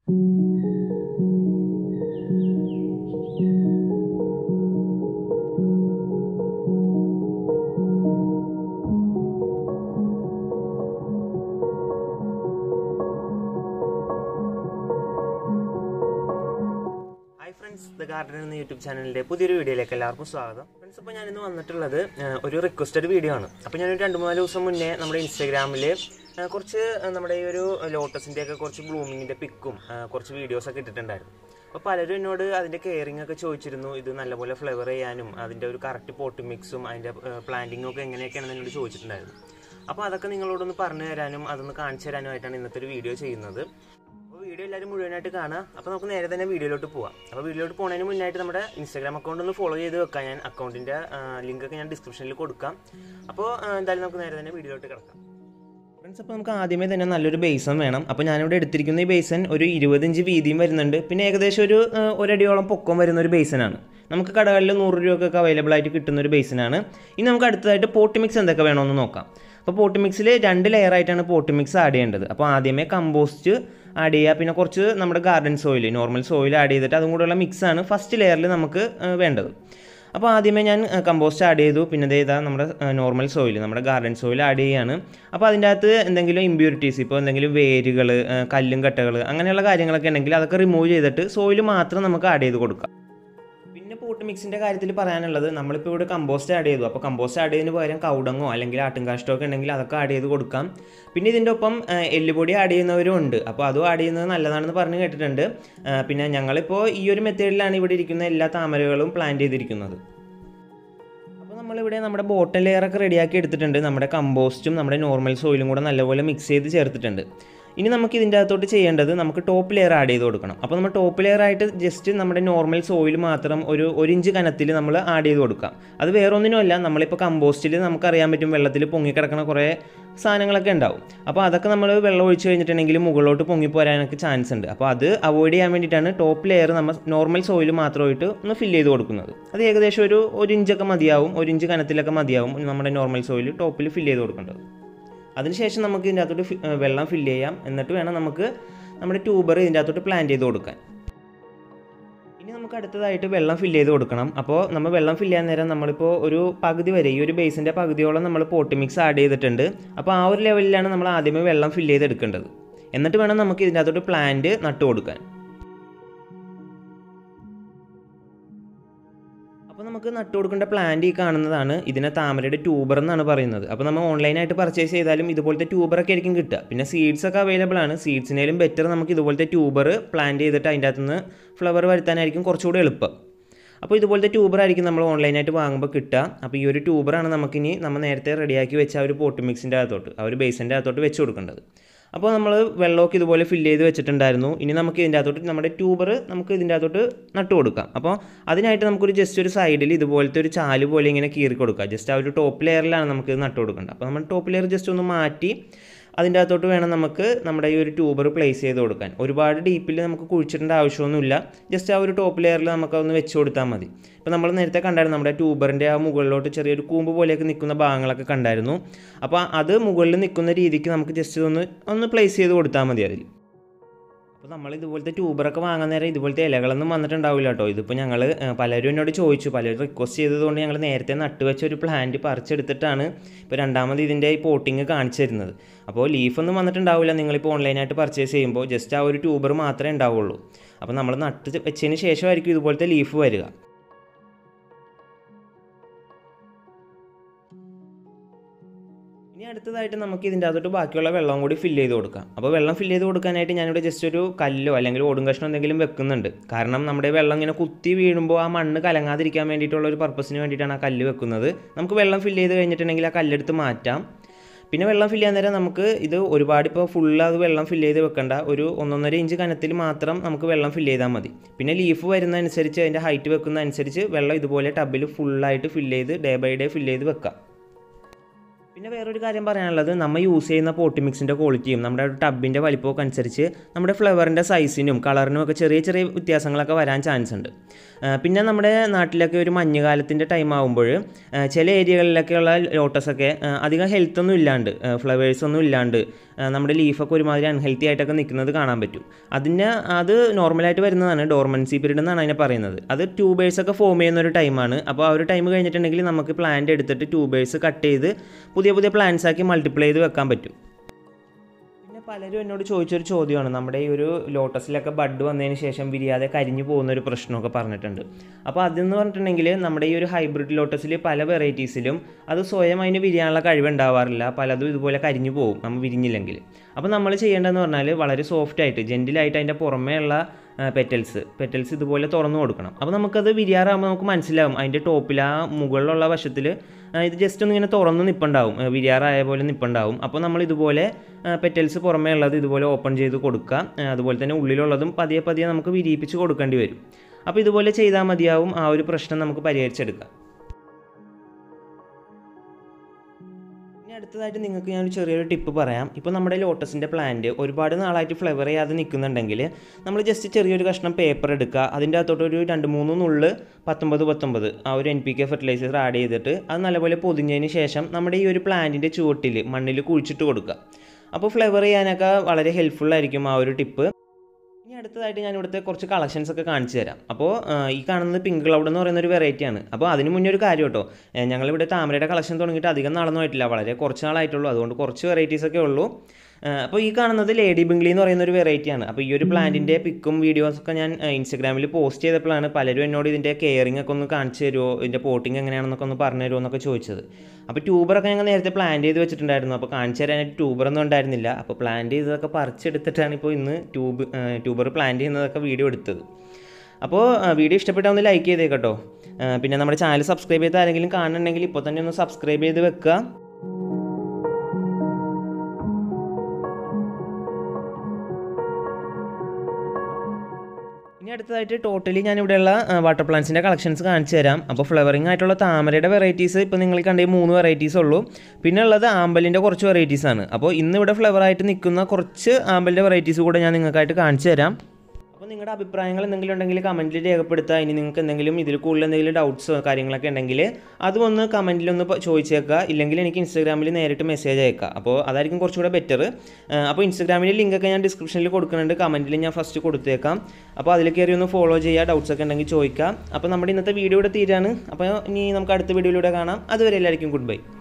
hi friends the garden എന്ന YouTube ചാനലിന്റെ പുതിയൊരു വീഡിയോയിലേക്ക് എല്ലാവർക്കും സ്വാഗതം ഫ്രണ്ട്സ് അപ്പോൾ ഞാനിന്ന് വന്നിട്ടുള്ളത് ആ, ഒരു റിക്വസ്റ്റഡ് വീഡിയോ ആണ് അപ്പോൾ ഞാനൊരു രണ്ട് മൂന്നാല് ദിവസം മുന്നേ നമ്മുടെ ഇൻസ്റ്റാഗ്രാമിൽ കുറച്ച് ആ, നമ്മുടെ ഈ ഒരു ലോട്ടസിൻ്റെ ഒക്കെ കുറച്ച് ബ്ലൂമിങ്ങിൻ്റെ പിക്കും കുറച്ച് വീഡിയോസൊക്കെ ഇട്ടിട്ടുണ്ടായിരുന്നു അപ്പോൾ പലരും എന്നോട് അതിൻ്റെ കെയറിംഗ് ഒക്കെ ചോദിച്ചിരുന്നു ഇത് നല്ലപോലെ ഫ്ലവർ ചെയ്യാനും അതിൻ്റെ ഒരു കറക്റ്റ് പോട്ട് മിക്സും അതിൻ്റെ പ്ലാന്റിങ്ങും ഒക്കെ എങ്ങനെയൊക്കെയാണെന്ന് എന്നോട് ചോദിച്ചിട്ടുണ്ടായിരുന്നു അപ്പോൾ അതൊക്കെ നിങ്ങളോടൊന്ന് പറഞ്ഞു തരാനും അതൊന്ന് കാണിച്ചു തരാനുമായിട്ടാണ് ഇന്നത്തെ ഒരു വീഡിയോ ചെയ്യുന്നത് അപ്പോൾ വീഡിയോ എല്ലാവരും മുഴുവനായിട്ട് കാണുക അപ്പോൾ നമുക്ക് നേരെ തന്നെ വീഡിയോയിലോട്ട് പോവാം അപ്പോൾ വീഡിയോയിലോട്ട് പോകുന്നതിന് മുന്നായിട്ട് നമ്മുടെ ഇൻസ്റ്റാഗ്രാം അക്കൗണ്ട് ഒന്ന് ഫോളോ ചെയ്ത് വെക്കാം ഞാൻ അക്കൗണ്ടിൻ്റെ ലിങ്ക് ഒക്കെ ഞാൻ ഡിസ്ക്രിപ്ഷനിൽ കൊടുക്കാം അപ്പോൾ ആ, എന്തായാലും നമുക്ക് നേരെ തന്നെ വീഡിയോയിലോട്ട് കിടക്കാം ഫ്രണ്ട്സ് അപ്പോൾ നമുക്ക് ആദ്യമേ തന്നെ നല്ലൊരു ബേസൺ വേണം അപ്പോൾ ഞാനിവിടെ എടുത്തിരിക്കുന്ന ഈ ബേസൺ ഒരു ഇരുപത് ഇഞ്ച് വീതിയും വരുന്നുണ്ട് പിന്നെ ഏകദേശം ഒരു ആ, ഒരടിയോളം പൊക്കം വരുന്ന ഒരു ബേസനാണ് നമുക്ക് കടകളിൽ നൂറ് രൂപക്കൊക്കെ അവൈലബിൾ ആയിട്ട് കിട്ടുന്ന ഒരു ബേസനാണ് ഇനി നമുക്ക് അടുത്തതായിട്ട് പോട്ട് മിക്സ് എന്തൊക്കെ വേണമെന്ന് നോക്കാം അപ്പോൾ പോട്ട് മിക്സിൽ രണ്ട് ലെയർ ആയിട്ടാണ് പോട്ട് മിക്സ് ആഡ് ചെയ്യേണ്ടത് അപ്പോൾ ആദ്യമേ കമ്പോസ്റ്റ് ആഡ് ചെയ്യുക പിന്നെ കുറച്ച് നമ്മുടെ garden soil normal soil add ചെയ്തിട്ട് അതും കൂടെയുള്ള മിക്സാണ് ഫസ്റ്റ് ലെയറിൽ നമുക്ക് ആ, വേണ്ടത് അപ്പോൾ ആദ്യമേ ഞാൻ കമ്പോസ്റ്റ് ആഡ് ചെയ്തു പിന്നെ ദേ ഇതാ നമ്മുടെ നോർമൽ സോയിൽ നമ്മുടെ ഗാർഡൻ സോയിൽ ആഡ് ചെയ്യുകയാണ് അപ്പോൾ അതിൻ്റെ അകത്ത് എന്തെങ്കിലും ഇമ്പ്യൂരിറ്റീസ് ഇപ്പോൾ എന്തെങ്കിലും വേരുകൾ കല്ലും കട്ടകൾ അങ്ങനെയുള്ള കാര്യങ്ങളൊക്കെ ഉണ്ടെങ്കിൽ അതൊക്കെ റിമൂവ് ചെയ്തിട്ട് സോയിൽ മാത്രം നമുക്ക് ആഡ് ചെയ്ത് കൊടുക്കാം പിന്നെ പോട്ട് മിക്സിൻ്റെ കാര്യത്തിൽ പറയാനുള്ളത് നമ്മളിപ്പോൾ ഇവിടെ കമ്പോസ്റ്റ് ആഡ് ചെയ്തു അപ്പോൾ കമ്പോസ്റ്റ് ആഡ് ചെയ്തതിന് പകരം കൗടങ്ങോ അല്ലെങ്കിൽ ആട്ടുംകാഷ്ടോ ഒക്കെ ഉണ്ടെങ്കിൽ അതൊക്കെ ആഡ് ചെയ്ത് കൊടുക്കാം പിന്നെ ഇതിൻ്റെ ഒപ്പം ആ, എല്ലുപൊടി ആഡ് ചെയ്യുന്നവരും ഉണ്ട് അപ്പോൾ അതും ആഡ് ചെയ്യുന്നത് നല്ലതാണെന്ന് പറഞ്ഞ് കേട്ടിട്ടുണ്ട് ആ, പിന്നെ ഞങ്ങളിപ്പോൾ ഈ ഒരു മെത്തേഡിലാണ് ഇവിടെ ഇരിക്കുന്ന എല്ലാ താമരകളും പ്ലാന്റ് ചെയ്തിരിക്കുന്നത് അപ്പോൾ നമ്മളിവിടെ നമ്മുടെ ബോട്ടം ലെയറൊക്കെ റെഡിയാക്കി എടുത്തിട്ടുണ്ട് നമ്മുടെ കമ്പോസ്റ്റും നമ്മുടെ നോർമൽ സോയിലും കൂടെ നല്ലപോലെ മിക്സ് ചെയ്ത് ചേർത്തിട്ടുണ്ട് ഇനി നമുക്ക് ഇതിൻ്റെ അകത്തോട്ട് ചെയ്യേണ്ടത് നമുക്ക് ടോപ്പ് ലെയർ ആഡ് ചെയ്ത് കൊടുക്കണം അപ്പോൾ നമ്മൾ ടോപ്പ് ലെയർ ആയിട്ട് ജസ്റ്റ് നമ്മുടെ നോർമൽ സോയിൽ മാത്രം ഒരു ഒരു ഇഞ്ച് കനത്തിൽ നമ്മൾ ആഡ് ചെയ്ത് കൊടുക്കാം അത് വേറെ ഒന്നിനുമല്ല നമ്മളിപ്പോൾ കമ്പോസ്റ്റിൽ നമുക്കറിയാൻ പറ്റും വെള്ളത്തിൽ പൊങ്ങിക്കിടക്കുന്ന കുറേ സാധനങ്ങളൊക്കെ ഉണ്ടാവും അപ്പോൾ അതൊക്കെ നമ്മൾ വെള്ളം ഒഴിച്ച് കഴിഞ്ഞിട്ടുണ്ടെങ്കിൽ മുകളിലോട്ട് പൊങ്ങിപ്പോരാനൊക്കെ ചാൻസ് ഉണ്ട് അപ്പോൾ അത് അവോയ്ഡ് ചെയ്യാൻ വേണ്ടിയിട്ടാണ് ടോപ്പ് ലെയർ നമ്മൾ നോർമൽ സോയിൽ മാത്രമായിട്ട് ഒന്ന് ഫില്ല് ചെയ്ത് കൊടുക്കുന്നത് അത് ഏകദേശം ഒരു ഒരു ഇഞ്ചൊക്കെ മതിയാവും ഒരു ഇഞ്ച് കനത്തിലൊക്കെ മതിയാവും നമ്മുടെ നോർമൽ സോയിൽ ടോപ്പിൽ ഫില്ല് ചെയ്ത് കൊടുക്കേണ്ടത് അതിനുശേഷം നമുക്ക് ഇതിൻ്റെ അകത്തോട്ട് ഫി- ഏഹ് വെള്ളം ഫില്ല് ചെയ്യാം എന്നിട്ട് വേണം നമുക്ക് നമ്മുടെ ട്യൂബർ ഇതിൻ്റെ അകത്തോട്ട് പ്ലാന്റ് ചെയ്ത് കൊടുക്കാൻ ഇനി നമുക്ക് അടുത്തതായിട്ട് വെള്ളം ഫില്ല് ചെയ്ത് കൊടുക്കണം അപ്പോൾ നമ്മൾ വെള്ളം ഫില്ല് ചെയ്യാൻ നേരം നമ്മളിപ്പോൾ ഒരു പകുതി വരെ ഈ ഒരു ബേസിൻ്റെ പകുതിയോളം നമ്മൾ പോട്ട് മിക്സ് ആഡ് ചെയ്തിട്ടുണ്ട് അപ്പോൾ ആ ഒരു ലെവലിലാണ് നമ്മൾ ആദ്യമേ വെള്ളം ഫില്ല് ചെയ്ത് എടുക്കേണ്ടത് എന്നിട്ട് വേണം നമുക്ക് ഇതിൻ്റെ അകത്തോട്ട് പ്ലാന്റ് നട്ടു കൊടുക്കാൻ അപ്പോൾ നമുക്ക് നട്ടു കൊടുക്കേണ്ട പ്ലാന്റ് ഈ കാണുന്നതാണ് ഇതിനെ താമരയുടെ ട്യൂബർ എന്നാണ് പറയുന്നത് അപ്പോൾ നമ്മൾ ഓൺലൈനായിട്ട് പർച്ചേസ് ചെയ്താലും ഇതുപോലത്തെ ട്യൂബറൊക്കെ ആയിരിക്കും കിട്ടുക പിന്നെ സീഡ്സ് ഒക്കെ അവൈലബിൾ ആണ് സീഡ്സിനേലും ബെറ്റർ നമുക്ക് ഇതുപോലത്തെ ട്യൂബർ പ്ലാന്റ് ചെയ്തിട്ട് അതിൻ്റെ അകത്ത് നിന്ന് ഫ്ലവർ വരുത്താനായിരിക്കും കുറച്ചുകൂടി എളുപ്പം അപ്പോൾ ഇതുപോലത്തെ ട്യൂബർ ആയിരിക്കും നമ്മൾ ഓൺലൈനായിട്ട് വാങ്ങുമ്പോൾ കിട്ടുക അപ്പോൾ ഈ ഒരു ട്യൂബറാണ് നമുക്കിനി നമ്മൾ നേരത്തെ റെഡിയാക്കി വെച്ച ആ ഒരു പോട്ട് മിക്സിൻ്റെ അകത്തോട്ട് ആ ഒരു ബേസിൻ്റെ അകത്തോട്ട് വെച്ച് കൊടുക്കേണ്ടത് അപ്പോൾ നമ്മൾ വെള്ളമൊക്കെ ഇതുപോലെ ഫില്ല് ചെയ്ത് വെച്ചിട്ടുണ്ടായിരുന്നു ഇനി നമുക്ക് ഇതിൻ്റെ അകത്തോട്ട് നമ്മുടെ ട്യൂബർ നമുക്ക് ഇതിൻ്റെ അകത്തോട്ട് നട്ടു കൊടുക്കാം അപ്പോൾ അതിനായിട്ട് നമുക്കൊരു ജസ്റ്റ് ഒരു സൈഡിൽ ഇതുപോലത്തെ ഒരു ചാല് പോലെ ഇങ്ങനെ കീറി കൊടുക്കുക ജസ്റ്റ് ആ ഒരു ടോപ്പ് ലെയറിലാണ് നമുക്ക് ഇത് നട്ടു കൊടുക്കേണ്ടത് അപ്പോൾ നമ്മൾ ടോപ്പ് ലെയർ ജസ്റ്റ് ഒന്ന് മാറ്റി അതിൻ്റെ അകത്തോട്ട് വേണം നമുക്ക് നമ്മുടെ ഈ ഒരു ട്യൂബർ പ്ലേസ് ചെയ്ത് കൊടുക്കാൻ ഒരുപാട് ഡീപ്പിൽ നമുക്ക് കുഴിച്ചിടേണ്ട ആവശ്യമൊന്നുമില്ല ജസ്റ്റ് ആ ഒരു ടോപ്പ് ലെയറിൽ നമുക്ക് അതൊന്ന് വെച്ച് കൊടുത്താൽ മതി ഇപ്പോൾ നമ്മൾ നേരത്തെ കണ്ടായിരുന്നു നമ്മുടെ ട്യൂബറിൻ്റെ ആ മുകളിലോട്ട് ചെറിയൊരു കൂമ്പ് പോലെയൊക്കെ നിൽക്കുന്ന ഭാഗങ്ങളൊക്കെ കണ്ടായിരുന്നു അപ്പോൾ അത് മുകളിൽ നിൽക്കുന്ന രീതിക്ക് നമുക്ക് ജസ്റ്റ് ഒന്ന് ഒന്ന് പ്ലേസ് ചെയ്ത് കൊടുത്താൽ മതി അതിൽ അപ്പോൾ നമ്മൾ ഇതുപോലത്തെ ട്യൂബറൊക്കെ വാങ്ങാൻ നേരം ഇതുപോലത്തെ ഇലകളൊന്നും വന്നിട്ടുണ്ടാവില്ല കേട്ടോ ഇതിപ്പോൾ ഞങ്ങൾ പലരും എന്നോട് ചോദിച്ചു പലരും റിക്വസ്റ്റ് ചെയ്തതുകൊണ്ട് ഞങ്ങൾ നേരത്തെ നട്ടുവെച്ച ഒരു പ്ലാന്റ് പറിച്ചെടുത്തിട്ടാണ് ഇപ്പോൾ രണ്ടാമത് ഇതിൻ്റെ ഈ പോട്ടിങ് കാണിച്ചു തരുന്നത് അപ്പോൾ ലീഫൊന്നും വന്നിട്ടുണ്ടാവില്ല നിങ്ങളിപ്പോൾ ഓൺലൈനായിട്ട് പർച്ചേസ് ചെയ്യുമ്പോൾ ജസ്റ്റ് ആ ഒരു ട്യൂബർ മാത്രമേ ഉണ്ടാവുള്ളൂ അപ്പോൾ നമ്മൾ നട്ട് വെച്ചതിന് ശേഷമായിരിക്കും ഇതുപോലത്തെ ലീഫ് വരിക ഇനി അടുത്തതായിട്ട് നമുക്ക് ഇതിൻ്റെ അകത്തോട്ട് ബാക്കിയുള്ള വെള്ളം കൂടി ഫില്ല് ചെയ്ത് കൊടുക്കാം അപ്പോൾ വെള്ളം ഫില്ല് ചെയ്ത് കൊടുക്കാനായിട്ട് ഞാനിവിടെ ജസ്റ്റ് ഒരു കല്ലോ അല്ലെങ്കിൽ ഓടും കഷ്ണം എന്തെങ്കിലും വെക്കുന്നുണ്ട് കാരണം നമ്മുടെ വെള്ളം ഇങ്ങനെ കുത്തി വീഴുമ്പോൾ ആ മണ്ണ് കലങ്ങാതിരിക്കാൻ വേണ്ടിയിട്ടുള്ള ഒരു പർപ്പസിന് വേണ്ടിയിട്ടാണ് ആ കല്ല് വെക്കുന്നത് നമുക്ക് വെള്ളം ഫില്ല് ചെയ്ത് കഴിഞ്ഞിട്ടുണ്ടെങ്കിൽ ആ കല്ലെടുത്ത് മാറ്റാം പിന്നെ വെള്ളം ഫില്ല് ചെയ്യാൻ നേരം നമുക്ക് ഇത് ഒരുപാട് ഇപ്പോൾ ഫുള്ള് അത് വെള്ളം ഫില്ല് ചെയ്ത് വെക്കണ്ട ഒരു ഒന്നൊന്നര ഇഞ്ച് കനത്തിൽ മാത്രം നമുക്ക് വെള്ളം ഫില്ല് ചെയ്താൽ മതി പിന്നെ ലീഫ് വരുന്നതനുസരിച്ച് അതിൻ്റെ ഹൈറ്റ് വെക്കുന്ന അനുസരിച്ച് വെള്ളം ഇതുപോലെ ടബിൽ ഫുള്ളായിട്ട് ഫില്ല് ചെയ്ത് ഡേ ബൈ ഡേ ഫില്ല് ചെയ്ത് വെക്കാം പിന്നെ വേറൊരു കാര്യം പറയാനുള്ളത് നമ്മൾ യൂസ് ചെയ്യുന്ന പോട്ടി മിക്സിൻ്റെ ക്വാളിറ്റിയും നമ്മുടെ ടബിൻ്റെ വലിപ്പമൊക്കെ അനുസരിച്ച് നമ്മുടെ ഫ്ലവറിൻ്റെ സൈസിനും കളറിനും ഒക്കെ ചെറിയ ചെറിയ വ്യത്യാസങ്ങളൊക്കെ വരാൻ ചാൻസ് ഉണ്ട് ആ, പിന്നെ നമ്മുടെ നാട്ടിലൊക്കെ ഒരു മഞ്ഞുകാലത്തിൻ്റെ ടൈം ആകുമ്പോൾ ചില ഏരിയകളിലൊക്കെയുള്ള ലോട്ടസൊക്കെ ആ, അധികം ഹെൽത്ത് ഒന്നും ഇല്ലാണ്ട് ഫ്ലവേഴ്സ് ഒന്നും ഇല്ലാണ്ട് ആ, നമ്മുടെ ലീഫൊക്കെ ഒരുമാതിരി അൺഹെൽത്തി ആയിട്ടൊക്കെ നിൽക്കുന്നത് കാണാൻ പറ്റും അതിന് അത് നോർമലായിട്ട് വരുന്നതാണ് ഡോർമൻസി പീരീഡ് എന്നാണ് അതിനെ പറയുന്നത് അത് ട്യൂബേഴ്സ് ഒക്കെ ഫോം ചെയ്യുന്ന ഒരു ടൈമാണ് അപ്പോൾ ആ ഒരു ടൈം കഴിഞ്ഞിട്ടുണ്ടെങ്കിൽ നമുക്ക് പ്ലാന്റ് എടുത്തിട്ട് ട്യൂബേഴ്സ് കട്ട് ചെയ്ത് പുതിയ പുതിയ പ്ലാന്റ്സ് ആക്കി മൾട്ടിപ്ലൈ ചെയ്ത് വെക്കാൻ പറ്റും പിന്നെ പലരും എന്നോട് ചോദിച്ചൊരു ചോദ്യമാണ് നമ്മുടെ ഈ ഒരു ലോട്ടസിലൊക്കെ ബഡ് വന്നതിന് ശേഷം വിരിയാതെ കരിഞ്ഞു പോകുന്ന ഒരു പ്രശ്നമൊക്കെ പറഞ്ഞിട്ടുണ്ട് അപ്പോൾ അതെന്ന് പറഞ്ഞിട്ടുണ്ടെങ്കിൽ നമ്മുടെ ഈ ഒരു ഹൈബ്രിഡ് ലോട്ടസിൽ പല വെറൈറ്റീസിലും അത് സ്വയം അതിന് വിരിയാനുള്ള കഴിവുണ്ടാവാറില്ല പലതും ഇതുപോലെ കരിഞ്ഞു പോകും നമ്മൾ വിരിഞ്ഞില്ലെങ്കിൽ അപ്പോൾ നമ്മൾ ചെയ്യേണ്ടതെന്ന് പറഞ്ഞാൽ വളരെ സോഫ്റ്റ് ആയിട്ട് ജെൻറ്റിലായിട്ട് അതിൻ്റെ പുറമേ ഉള്ള പെറ്റൽസ് പെറ്റൽസ് ഇതുപോലെ തുറന്നു കൊടുക്കണം അപ്പോൾ നമുക്കത് വിരിയാറാകുമ്പോൾ നമുക്ക് മനസ്സിലാവും അതിൻ്റെ ടോപ്പിൽ ആ മുകളിലുള്ള വശത്തിൽ ഇത് ജസ്റ്റ് ഒന്ന് ഇങ്ങനെ തുറന്ന് നിൽപ്പുണ്ടാവും ആ, വിരിയാറായ പോലെ നിൽപ്പുണ്ടാവും അപ്പോൾ നമ്മൾ ഇതുപോലെ പെറ്റൽസ് പുറമേ ഉള്ളത് ഇതുപോലെ ഓപ്പൺ ചെയ്ത് കൊടുക്കുക ആ, അതുപോലെ തന്നെ ഉള്ളിലുള്ളതും പതിയെ പതിയെ നമുക്ക് വിരിയിപ്പിച്ച് കൊടുക്കേണ്ടി വരും അപ്പോൾ ഇതുപോലെ ചെയ്താൽ മതിയാവും ആ ഒരു പ്രശ്നം നമുക്ക് പരിഹരിച്ചെടുക്കാം ഇനി അടുത്തതായിട്ട് നിങ്ങൾക്ക് ഞാനൊരു ചെറിയൊരു ടിപ്പ് പറയാം ഇപ്പോൾ നമ്മുടെ ലോട്ടസിൻ്റെ പ്ലാന്റ് ഒരുപാട് നാളായിട്ട് ഫ്ലവർ ചെയ്യാതെ നിൽക്കുന്നുണ്ടെങ്കിൽ നമ്മൾ ജസ്റ്റ് ചെറിയൊരു കഷ്ണം പേപ്പർ എടുക്കുക അതിൻ്റെ അകത്തോട്ട് ഒരു രണ്ട് മൂന്ന് നുള്ള് പത്തൊമ്പത് പത്തൊമ്പത് ആ ഒരു N P K fertiliser add ചെയ്തിട്ട് അത് നല്ലപോലെ പൊതിഞ്ഞതിന് ശേഷം നമ്മുടെ ഈ ഒരു പ്ലാന്റിൻ്റെ ചുവട്ടിൽ മണ്ണിൽ കുഴിച്ചിട്ട് കൊടുക്കുക അപ്പോൾ ഫ്ലവർ ചെയ്യാനൊക്കെ വളരെ ഹെൽപ്ഫുൾ ആയിരിക്കും ആ ഒരു ടിപ്പ് ഇനി അടുത്തതായിട്ട് ഞാൻ ഇവിടുത്തെ കുറച്ച് കളക്ഷൻസ് ഒക്കെ കാണിച്ചു തരാം അപ്പോൾ ഈ കാണുന്നത് പിങ്ക് ക്ലൗഡ് എന്ന് പറയുന്ന ഒരു വെറൈറ്റിയാണ് അപ്പോൾ അതിന് മുന്നേ ഒരു കാര്യം കേട്ടോ ഏഹ് ഞങ്ങളിവിടെ താമരയുടെ കളക്ഷൻ തുടങ്ങിയിട്ട് അധികം നാളൊന്നും ആയിട്ടില്ല വളരെ കുറച്ച് നാളായിട്ടുള്ളൂ അതുകൊണ്ട് കുറച്ച് വെറൈറ്റീസ് ഒക്കെ ഉള്ളൂ ഏഹ് അപ്പോൾ ഈ കാണുന്നത് ലേഡി ബിംഗ്ലി എന്ന് പറയുന്ന ഒരു വെറൈറ്റിയാണ് അപ്പോൾ ഈ ഒരു പ്ലാന്റിൻ്റെ പിക്കും വീഡിയോസ് ഒക്കെ ഞാൻ ഇൻസ്റ്റാഗ്രാമിൽ പോസ്റ്റ് ചെയ്തപ്പോഴാണ് പലരും എന്നോട് ഇതിൻ്റെ കെയറിംഗ് ഒക്കെ ഒന്ന് കാണിച്ചു തരുമോ ഇതിൻ്റെ പോട്ടിംഗ് എങ്ങനെയാണെന്നൊക്കെ ഒന്ന് പറഞ്ഞു തരുമോ എന്നൊക്കെ ചോദിച്ചത് അപ്പോൾ ട്യൂബറൊക്കെ ഞങ്ങൾ നേരത്തെ പ്ലാൻ ചെയ്ത് വെച്ചിട്ടുണ്ടായിരുന്നു അപ്പോൾ കാണിച്ചു തരാനായിട്ട് ട്യൂബറൊന്നും ഉണ്ടായിരുന്നില്ല അപ്പോൾ പ്ലാൻ ചെയ്തതൊക്കെ പറിച്ചെടുത്തിട്ടാണ് ഇപ്പോൾ ഇന്ന് ട്യൂബ് ട്യൂബർ പ്ലാൻ ചെയ്യുന്നതൊക്കെ വീഡിയോ എടുത്തത് അപ്പോൾ വീഡിയോ ഇഷ്ടപ്പെട്ടാൽ ഒന്ന് ലൈക്ക് ചെയ്തേക്കട്ടോ ആ, പിന്നെ നമ്മുടെ ചാനൽ സബ്സ്ക്രൈബ് ചെയ്ത് ആരെങ്കിലും കാണുന്നുണ്ടെങ്കിൽ ഇപ്പോൾ തന്നെ ഒന്ന് സബ്സ്ക്രൈബ് ചെയ്ത് വെക്കുക ഇനി അടുത്തതായിട്ട് ടോട്ടലി ഞാൻ ഇവിടെയുള്ള വാട്ടർ പ്ലാന്റ്സിൻ്റെ കളക്ഷൻസ് കാണിച്ചു തരാം അപ്പോൾ ഫ്ലവറിംഗ് ആയിട്ടുള്ള താമരയുടെ വെറൈറ്റീസ് ഇപ്പോൾ നിങ്ങൾ കണ്ട ഈ മൂന്ന് വെറൈറ്റീസ് ഉള്ളൂ പിന്നെ ഉള്ളത് ആമ്പലിൻ്റെ കുറച്ച് വെറൈറ്റീസ് ആണ് അപ്പോൾ ഇന്ന് ഇവിടെ ഫ്ലവർ ആയിട്ട് നിൽക്കുന്ന കുറച്ച് ആമ്പലിൻ്റെ വെറൈറ്റീസ് കൂടെ ഞാൻ നിങ്ങൾക്കായിട്ട് കാണിച്ചു തരാം അപ്പോൾ നിങ്ങളുടെ അഭിപ്രായങ്ങൾ എന്തെങ്കിലും ഉണ്ടെങ്കിൽ കമൻറ്റിൽ രേഖപ്പെടുത്തുക ഇനി നിങ്ങൾക്ക് എന്തെങ്കിലും ഇതിൽ കൂടുതൽ എന്തെങ്കിലും ഡൗട്ട്സോ കാര്യങ്ങളൊക്കെ ഉണ്ടെങ്കിൽ അതും ഒന്ന് കമൻറ്റിൽ ഒന്ന് പ- ചോദിച്ചേക്കുക ഇല്ലെങ്കിൽ എനിക്ക് ഇൻസ്റ്റാഗ്രാമിൽ നേരിട്ട് മെസ്സേജ് അയക്കുക അപ്പോൾ അതായിരിക്കും കുറച്ചുകൂടെ ബെറ്റർ അപ്പോൾ ഇൻസ്റ്റാഗ്രാമിൽ ലിങ്കൊക്കെ ഞാൻ ഡിസ്ക്രിപ്ഷനിൽ കൊടുക്കുന്നുണ്ട് കമൻറ്റിൽ ഞാൻ ഫസ്റ്റ് കൊടുത്തേക്കാം അപ്പോൾ അതിൽ കയറി ഒന്ന് ഫോളോ ചെയ്യുക ഡൗട്ട്സ് ഒക്കെ ഉണ്ടെങ്കിൽ ചോദിക്കാം അപ്പോൾ നമ്മുടെ ഇന്നത്തെ വീഡിയോ ഇവിടെ തീരാണ് അപ്പോൾ ഇനി നമുക്ക് അടുത്ത വീഡിയോയിലൂടെ കാണാം അതുവരെ എല്ലാവർക്കും ഗുഡ് ബൈ